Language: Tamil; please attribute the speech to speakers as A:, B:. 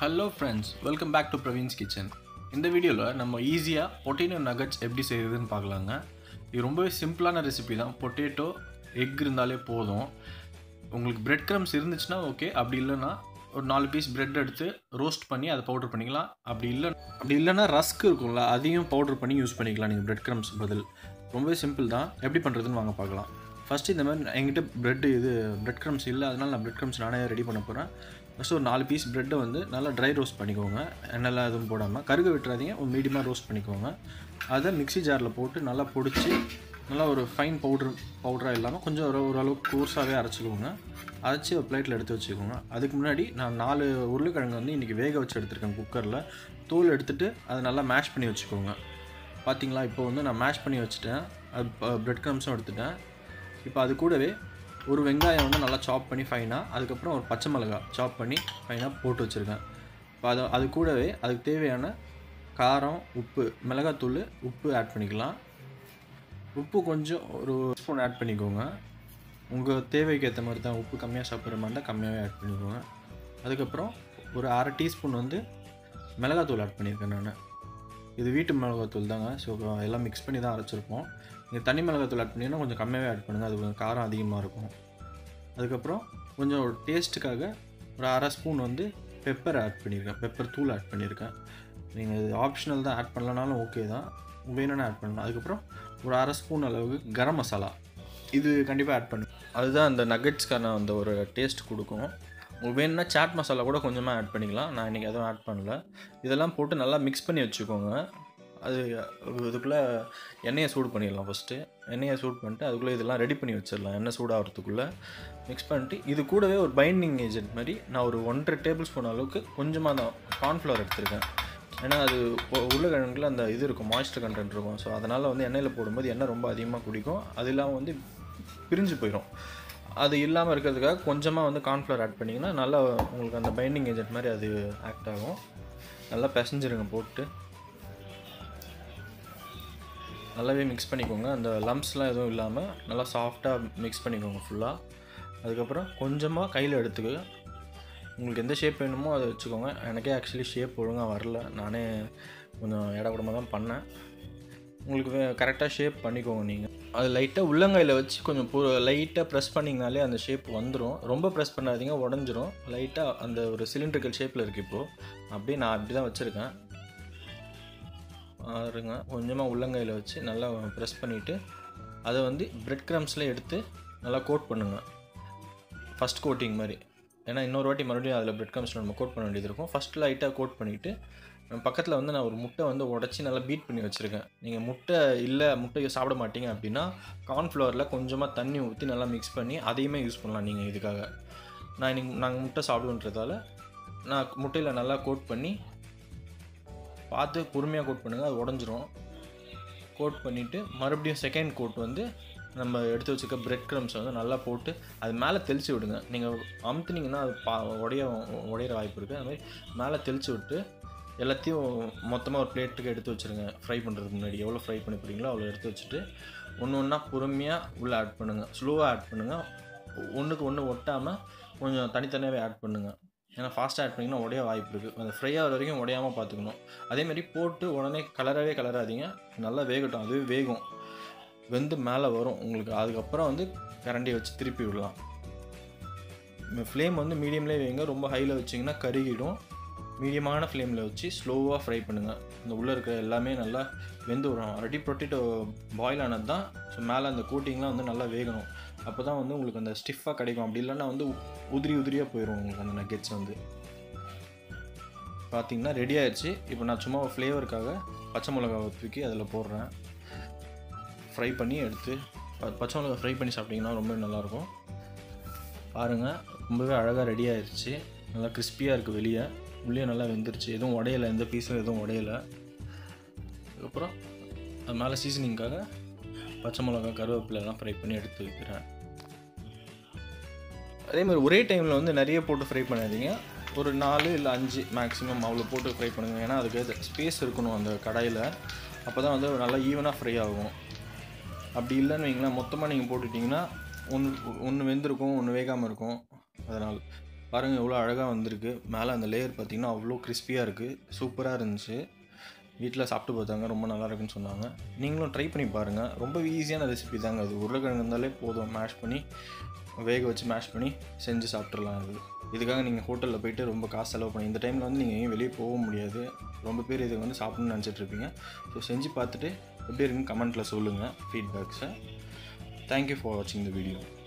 A: hello friends welcome back to Praveen's kitchen இந்த வீடியோவில் நம்ம ஈஸியாக பொட்டேட்டோ நகட்ஸ் எப்படி செய்கிறதுன்னு பார்க்கலாங்க இது ரொம்பவே சிம்பிளான ரெசிபி தான் பொட்டேட்டோ எக் இருந்தாலே போதும் உங்களுக்கு பிரெட் க்ரம்ஸ் இருந்துச்சுன்னா ஓகே அப்படி இல்லைன்னா ஒரு நாலு பீஸ் பிரெட் எடுத்து ரோஸ்ட் பண்ணி அதை பவுடர் பண்ணிக்கலாம் அப்படி இல்லை அப்படி இல்லைன்னா ரஸ்க் இருக்கும்ல அதையும் பவுடர் பண்ணி யூஸ் பண்ணிக்கலாம் நீங்கள் பிரெட் க்ரம்ஸ் பதில் ரொம்பவே சிம்பிள் தான் எப்படி பண்ணுறதுன்னு வாங்க பார்க்கலாம் ஃபஸ்ட்டு இந்த மாதிரி என்கிட்ட பிரெட் இது பிரெட் க்ரம்ஸ் இல்லை அதனால் நான் பிரெட் க்ரம்ஸ் நானே ரெடி பண்ண போகிறேன் ஃபஸ்ட்டு ஒரு நாலு பீஸ் ப்ரெட்டை வந்து நல்லா ட்ரை ரோஸ்ட் பண்ணிக்கோங்க எண்ணெய்லாம் எதுவும் போடாமல் கருக விட்டுறாதீங்க ஒரு மீடியமாக ரோஸ்ட் பண்ணிக்கோங்க அதை மிக்ஸி ஜாரில் போட்டு நல்லா பொடிச்சு நல்லா ஒரு ஃபைன் பவுடர் பவுடராக இல்லாமல் கொஞ்சம் ஒரு ஓரளவுக்கு கோர்ஸாகவே அரைச்சிக்கோங்க அரைச்சி ஒரு பிளேட்டில் எடுத்து வச்சுக்கோங்க அதுக்கு முன்னாடி நான் நாலு உருளைக்கிழங்கு வந்து இன்றைக்கி வேக வச்சு எடுத்துருக்கேன் குக்கரில் தூள் எடுத்துகிட்டு அதை நல்லா மேஷ் பண்ணி வச்சுக்கோங்க பார்த்தீங்களா இப்போ வந்து நான் மேஷ் பண்ணி வச்சுட்டேன் அது ப்ரெட் க்ரம்ஸும் எடுத்துட்டேன் இப்போ அது கூடவே ஒரு வெங்காயம் வந்து நல்லா சாப் பண்ணி ஃபைனாக அதுக்கப்புறம் ஒரு பச்சை மிளகாய் சாப் பண்ணி ஃபைனாக போட்டு வச்சுருக்கேன் இப்போ அது அது கூடவே அதுக்கு தேவையான காரம் உப்பு மிளகாத்தூள் உப்பு ஆட் பண்ணிக்கலாம் உப்பு கொஞ்சம் ஒரு ஸ்பூன் ஆட் பண்ணிக்கோங்க உங்கள் தேவைக்கு ஏற்ற மாதிரி தான் உப்பு கம்மியாக சாப்பிட்ற மாதிரி இருந்தால் கம்மியாகவே ஆட் பண்ணிக்கோங்க அதுக்கப்புறம் ஒரு அரை டீஸ்பூன் வந்து மிளகாத்தூள் ஆட் பண்ணியிருக்கேன் நான் இது வீட்டு மிளகாத்தூள் தாங்க ஸோ எல்லாம் மிக்ஸ் பண்ணி தான் அரைச்சிருப்போம் நீங்கள் தனி மிளகாத்தூள் ஆட் பண்ணிங்கன்னா கொஞ்சம் கம்மியாகவே ஆட் பண்ணுங்கள் அது கொஞ்சம் காரம் அதிகமாக இருக்கும் அதுக்கப்புறம் கொஞ்சம் ஒரு டேஸ்ட்டுக்காக ஒரு அரை ஸ்பூன் வந்து பெப்பர் ஆட் பண்ணியிருக்கேன் பெப்பர் தூள் ஆட் பண்ணியிருக்கேன் நீங்கள் இது ஆப்ஷனல் தான் ஆட் பண்ணலனாலும் ஓகே தான் வேணும்னா ஆட் பண்ணலாம் அதுக்கப்புறம் ஒரு அரை ஸ்பூன் அளவுக்கு கரம் மசாலா இது கண்டிப்பாக ஆட் பண்ணு அதுதான் அந்த நகட்ஸ்க்கான அந்த ஒரு டேஸ்ட் கொடுக்கும் உங்களுக்கு வேணும்னா சாட் மசாலா கூட கொஞ்சமாக ஆட் பண்ணிக்கலாம் நான் இன்றைக்கி எதுவும் ஆட் பண்ணல இதெல்லாம் போட்டு நல்லா மிக்ஸ் பண்ணி வச்சுக்கோங்க அது இதுக்குள்ளே எண்ணெயை சூடு பண்ணிடலாம் ஃபஸ்ட்டு எண்ணெயை சூடு பண்ணிட்டு அதுக்குள்ளே இதெல்லாம் ரெடி பண்ணி வச்சிடலாம் எண்ணெய் சூடாகிறதுக்குள்ளே மிக்ஸ் பண்ணிட்டு இது கூடவே ஒரு பைண்டிங் ஏஜென்ட் மாதிரி நான் ஒரு ஒன்றரை டேபிள் ஸ்பூன் அளவுக்கு கொஞ்சமாக தான் கார்ன்ஃப்ளவர் எடுத்திருக்கேன் ஏன்னா அது உருளைக்கிழங்குல அந்த இது இருக்கும் மாய்ஸ்டர் கண்டென்ட் இருக்கும் ஸோ அதனால் வந்து எண்ணெயில் போடும்போது எண்ணெய் ரொம்ப அதிகமாக குடிக்கும் அது இல்லாமல் வந்து பிரிஞ்சு போயிடும் அது இல்லாமல் இருக்கிறதுக்காக கொஞ்சமாக வந்து கார்ன்ஃப்ளவர் ஆட் பண்ணிங்கன்னா நல்லா உங்களுக்கு அந்த பைண்டிங் ஏஜென்ட் மாதிரி அது ஆக்ட் ஆகும் நல்லா பிசைஞ்சிருங்க போட்டு நல்லாவே மிக்ஸ் பண்ணிக்கோங்க அந்த லம்ஸ்லாம் எதுவும் இல்லாமல் நல்லா சாஃப்டாக மிக்ஸ் பண்ணிக்கோங்க ஃபுல்லாக அதுக்கப்புறம் கொஞ்சமாக கையில் எடுத்துக்க உங்களுக்கு எந்த ஷேப் வேணுமோ அதை வச்சுக்கோங்க எனக்கே ஆக்சுவலி ஷேப் ஒழுங்காக வரல நானே கொஞ்சம் இடக்கூடமாக தான் பண்ணேன் உங்களுக்கு கரெக்டாக ஷேப் பண்ணிக்கோங்க நீங்கள் அது லைட்டாக உள்ளங்கையில் வச்சு கொஞ்சம் பூ லைட்டாக ப்ரெஸ் பண்ணிங்கனாலே அந்த ஷேப் வந்துடும் ரொம்ப ப்ரெஸ் பண்ணாதீங்க உடஞ்சிரும் லைட்டாக அந்த ஒரு சிலிண்ட்ரிக்கல் ஷேப்பில் இருக்குது இப்போது அப்படியே நான் அப்படி தான் வச்சுருக்கேன் பாருங்க கொஞ்சமாக உள்ளங்கையில் வச்சு நல்லா ப்ரெஸ் பண்ணிவிட்டு அதை வந்து பிரெட் க்ரம்ஸில் எடுத்து நல்லா கோட் பண்ணுங்கள் ஃபஸ்ட் கோட்டிங் மாதிரி ஏன்னா இன்னொரு வாட்டி மறுபடியும் அதில் பிரெட் க்ரம்ஸில் நம்ம கோட் பண்ண வேண்டியது இருக்கும் ஃபஸ்ட் லைட்டாக கோட் பண்ணிவிட்டு பக்கத்தில் வந்து நான் ஒரு முட்டை வந்து உடச்சி நல்லா பீட் பண்ணி வச்சுருக்கேன் நீங்கள் முட்டை இல்லை முட்டையை சாப்பிட மாட்டீங்க அப்படின்னா கார்ன்ஃப்ளவரில் கொஞ்சமாக தண்ணி ஊற்றி நல்லா மிக்ஸ் பண்ணி அதையுமே யூஸ் பண்ணலாம் நீங்கள் இதுக்காக நான் இன்னைக்கு நாங்கள் முட்டை சாப்பிடுன்றதால நான் முட்டையில் நல்லா கோட் பண்ணி பார்த்து பொறுமையாக கோட் பண்ணுங்கள் அது உடஞ்சிரும் கோட் பண்ணிவிட்டு மறுபடியும் செகண்ட் கோட் வந்து நம்ம எடுத்து வச்சுக்க பிரெட் க்ரம்ஸ் வந்து நல்லா போட்டு அது மேலே தெளித்து விடுங்க நீங்கள் அமுத்துனீங்கன்னா அது பா உடைய உடையிற வாய்ப்பு இருக்குது அது மாதிரி மேலே தெளித்து விட்டு எல்லாத்தையும் மொத்தமாக ஒரு பிளேட்டுக்கு எடுத்து வச்சுருங்க ஃப்ரை பண்ணுறதுக்கு முன்னாடி எவ்வளோ ஃப்ரை பண்ணி போகிறீங்களோ அவ்வளோ எடுத்து வச்சுட்டு ஒன்று ஒன்றா பொறுமையாக உள்ளே ஆட் பண்ணுங்கள் ஸ்லோவாக ஆட் பண்ணுங்கள் ஒன்றுக்கு ஒன்று ஒட்டாமல் கொஞ்சம் தனித்தனியாகவே ஆட் பண்ணுங்கள் ஏன்னா ஃபாஸ்ட்டாக ஆட் பண்ணிங்கன்னா உடைய வாய்ப்பு இருக்குது அந்த ஃப்ரை ஆகிற வரைக்கும் உடையாமல் பார்த்துக்கணும் அதேமாதிரி போட்டு உடனே கலராகவே கலராதிங்க நல்லா வேகட்டும் அதுவே வேகும் வெந்து மேலே வரும் உங்களுக்கு அதுக்கப்புறம் வந்து கரண்டியை வச்சு திருப்பி விடலாம் ஃப்ளேம் வந்து மீடியம்லேயே வைங்க ரொம்ப ஹையில் வச்சிங்கன்னா கருகிடும் மீடியமான ஃப்ளேமில் வச்சு ஸ்லோவாக ஃப்ரை பண்ணுங்கள் இந்த உள்ளே இருக்கிற எல்லாமே நல்லா வெந்து வரும் ரெடி பொட்டேட்டோ பாயில் ஆனது தான் ஸோ மேலே அந்த கோட்டிங்லாம் வந்து நல்லா வேகணும் அப்போ தான் வந்து உங்களுக்கு அந்த ஸ்டிஃபாக கிடைக்கும் அப்படி இல்லைன்னா வந்து உதிரி உதிரியாக போயிடும் உங்களுக்கு அந்த நக்கெட்ஸ் வந்து பார்த்தீங்கன்னா ரெடி ஆயிடுச்சு இப்போ நான் சும்மா ஃப்ளேவருக்காக பச்சை மிளகாவை தூக்கி அதில் போடுறேன் ஃப்ரை பண்ணி எடுத்து பச்சை மிளகா ஃப்ரை பண்ணி சாப்பிட்டிங்கன்னா ரொம்ப நல்லாயிருக்கும் பாருங்கள் ரொம்பவே அழகாக ரெடி ஆயிடுச்சு நல்லா கிறிஸ்பியாக இருக்குது வெளியே உள்ளே நல்லா வெந்துருச்சு எதுவும் உடையலை எந்த பீஸும் எதுவும் உடையலை அதுக்கப்புறம் அது மேலே சீசனிங்காக பச்சை மிளகா கருவேப்பிலெல்லாம் ஃப்ரை பண்ணி எடுத்து வைக்கிறேன் அதே மாதிரி ஒரே டைமில் வந்து நிறைய போட்டு ஃப்ரை பண்ணாதீங்க ஒரு நாலு இல்லை அஞ்சு மேக்ஸிமம் அவ்வளோ போட்டு ஃப்ரை பண்ணுங்கள் ஏன்னா அதுக்கு ஸ்பேஸ் இருக்கணும் அந்த கடாயில் அப்போ தான் வந்து நல்லா ஈவனாக ஃப்ரை ஆகும் அப்படி இல்லைன்னு வைங்களேன் மொத்தமாக நீங்கள் போட்டுட்டிங்கன்னா ஒன்று ஒன்று வெந்திருக்கும் ஒன்று வேகாமல் இருக்கும் அதனால் பாருங்கள் எவ்வளோ அழகாக வந்திருக்கு மேலே அந்த லேயர் பார்த்தீங்கன்னா அவ்வளோ கிறிஸ்பியாக இருக்குது சூப்பராக இருந்துச்சு வீட்டில் சாப்பிட்டு பார்த்தாங்க ரொம்ப நல்லா இருக்குன்னு சொன்னாங்க நீங்களும் ட்ரை பண்ணி பாருங்கள் ரொம்ப ஈஸியான ரெசிபி தாங்க அது உருளைக்கிழங்கு இருந்தாலே போதும் மேஷ் பண்ணி வேக வச்சு மேஷ் பண்ணி செஞ்சு சாப்பிட்றலாம் அது இதுக்காக நீங்கள் ஹோட்டலில் போயிட்டு ரொம்ப காசு செலவு பண்ணி இந்த டைமில் வந்து நீங்கள் எங்கேயும் வெளியே போக முடியாது ரொம்ப பேர் இதை வந்து சாப்பிடணும்னு நினச்சிட்டு இருப்பீங்க ஸோ செஞ்சு பார்த்துட்டு எப்படி இருக்குன்னு கமெண்ட்டில் சொல்லுங்கள் ஃபீட்பேக்ஸை தேங்க்யூ ஃபார் வாட்சிங் த வீடியோ